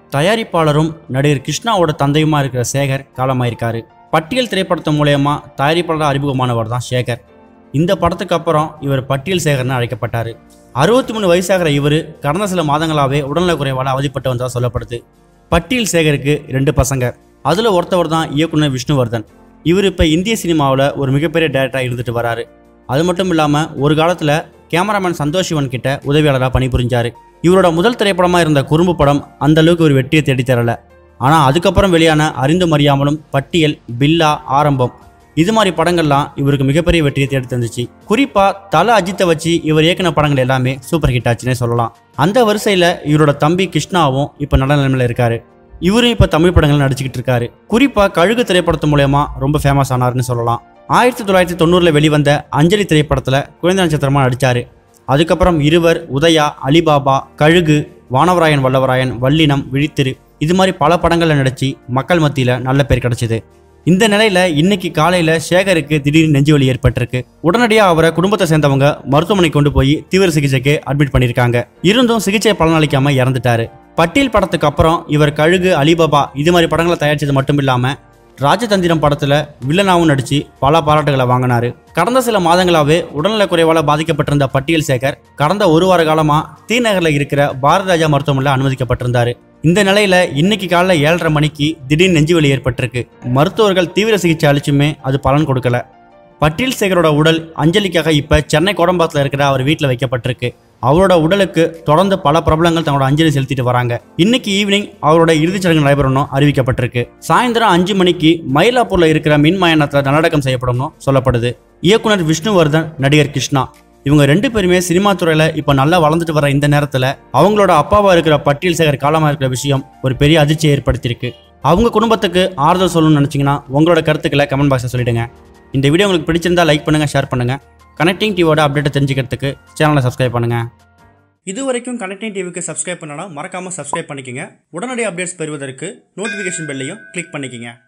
தயாரிப்பாளரும் நடிகர் கிருஷ்ணாவோட தந்தையுமா இருக்கிற சேகர் காலமாயிருக்காரு பட்டியல் திரைப்படத்து மூலயமா தயாரிப்பாளர் அறிமுகமானவர் தான் சேகர் இந்த படத்துக்கு அப்புறம் இவர் பட்டியல் சேகர்னு அழைக்கப்பட்டார் அறுபத்தி மூணு வயசாகிற இவர் கடந்த சில மாதங்களாகவே உடல்நலக் குறைவால் அவதிப்பட்டு வந்ததாக சொல்லப்படுது பட்டியல் சேகருக்கு ரெண்டு பசங்க அதில் ஒருத்தவர் தான் இயக்குனர் விஷ்ணுவர்தன் இவர் இப்போ இந்திய சினிமாவில் ஒரு மிகப்பெரிய டேரக்டராக இருந்துட்டு வராரு அது மட்டும் இல்லாமல் ஒரு காலத்தில் கேமராமேன் சந்தோஷ் சிவன் கிட்ட உதவியாளராக பணிபுரிஞ்சாரு இவரோட முதல் திரைப்படமாக இருந்த குறும்பு படம் அந்த அளவுக்கு ஒரு வெற்றியை தேடித் தரல ஆனால் அதுக்கப்புறம் வெளியான அறிந்தும் அறியாமலும் பட்டியல் பில்லா ஆரம்பம் இது மாதிரி படங்கள்லாம் இவருக்கு மிகப்பெரிய வெற்றியை தேடி தந்துச்சு குறிப்பா தல அஜித்தை வச்சு இவர் இயக்கின படங்கள் எல்லாமே சூப்பர் ஹிட் ஆச்சுன்னே சொல்லலாம் அந்த வரிசையில இவரோட தம்பி கிருஷ்ணாவும் இப்ப நல்ல நிலைமையில இருக்காரு இவரும் இப்ப தமிழ் படங்கள் நடிச்சுக்கிட்டு இருக்காரு குறிப்பா கழுகு திரைப்படத்து மூலயமா ரொம்ப ஃபேமஸ் ஆனாருன்னு சொல்லலாம் ஆயிரத்தி தொள்ளாயிரத்தி தொண்ணூறுல வெளிவந்த அஞ்சலி திரைப்படத்துல குழந்தை நட்சத்திரமா நடிச்சாரு அதுக்கப்புறம் இருவர் உதயா அலிபாபா கழுகு வானவராயன் வல்லவராயன் வல்லினம் விழித்திரு இது மாதிரி பல படங்கள்ல நடிச்சு மக்கள் மத்தியில நல்ல பேர் கிடைச்சது இந்த நிலையில இன்னைக்கு காலையில சேகருக்கு திடீர்னு நெஞ்சுவலி ஏற்பட்டிருக்கு உடனடியா அவரை குடும்பத்தை சேர்ந்தவங்க மருத்துவமனை கொண்டு போய் தீவிர சிகிச்சைக்கு அட்மிட் பண்ணிருக்காங்க இருந்தும் சிகிச்சை பலனளிக்காம இறந்துட்டாரு பட்டியல் படத்துக்கு அப்புறம் இவர் கழுகு அலிபாபா இது மாதிரி படங்களை தயாரிச்சது மட்டும் இல்லாம ராஜதந்திரம் படத்துல வில்லனாவும் நடிச்சு பல பாராட்டுகளை வாங்கினாரு கடந்த சில மாதங்களாவே உடல்நலக் குறைவால பாதிக்கப்பட்டிருந்த பட்டியல் சேகர் கடந்த ஒரு வார காலமா தீநகர்ல இருக்கிற பாரதிராஜா மருத்துவமனையில் அனுமதிக்கப்பட்டிருந்தாரு இந்த நிலையில இன்னைக்கு காலைல ஏழரை மணிக்கு திடீர் நெஞ்சுவலி ஏற்பட்டிருக்கு மருத்துவர்கள் தீவிர சிகிச்சை அளிச்சுமே அது பலன் கொடுக்கல பட்டியல் சேகரோட உடல் அஞ்சலிக்காக இப்ப சென்னை கோடம்பாக்கத்தில் இருக்கிற அவர் வீட்டில் வைக்கப்பட்டிருக்கு அவரோட உடலுக்கு தொடர்ந்து பல பிரபலங்கள் தங்களோட அஞ்சலி செலுத்திட்டு வராங்க இன்னைக்கு ஈவினிங் அவரோட இறுதிச் சடங்கு நடைபெறணும் அறிவிக்கப்பட்டிருக்கு சாயந்தரம் அஞ்சு மணிக்கு மயிலாப்பூர்ல இருக்கிற மின் மயானத்தில் நல்லடக்கம் செய்யப்படணும் சொல்லப்படுது இயக்குனர் விஷ்ணுவர்தன் நடிகர் கிருஷ்ணா இவங்க ரெண்டு பேருமே சினிமா துறையில இப்போ நல்லா வளர்ந்துட்டு வர இந்த நேரத்துல அவங்களோட அப்பாவா இருக்கிற பட்டியல் சேகர் காலமா இருக்கிற விஷயம் ஒரு பெரிய அதிர்ச்சியை ஏற்படுத்தியிருக்கு அவங்க குடும்பத்துக்கு ஆறுதல் சொல்லணும்னு நினைச்சீங்கன்னா உங்களோட கருத்துக்களை கமெண்ட் பாக்ஸில் சொல்லிடுங்க இந்த வீடியோ உங்களுக்கு பிடிச்சிருந்தா லைக் பண்ணுங்க ஷேர் பண்ணுங்க கனெக்டிங் டிவியோட அப்டேட்டை தெரிஞ்சுக்கிறதுக்கு சேனலை சப்ஸ்கிரைப் பண்ணுங்க இது வரைக்கும் கனெக்டிங் டிவிக்கு சப்ஸ்கிரைப் பண்ணனா மறக்காம சப்ஸ்கிரைப் பண்ணிக்கங்க உடனடி அப்டேட்ஸ் பெறுவதற்கு நோட்டிஃபிகேஷன் பெல்லையும் கிளிக் பண்ணிக்கங்க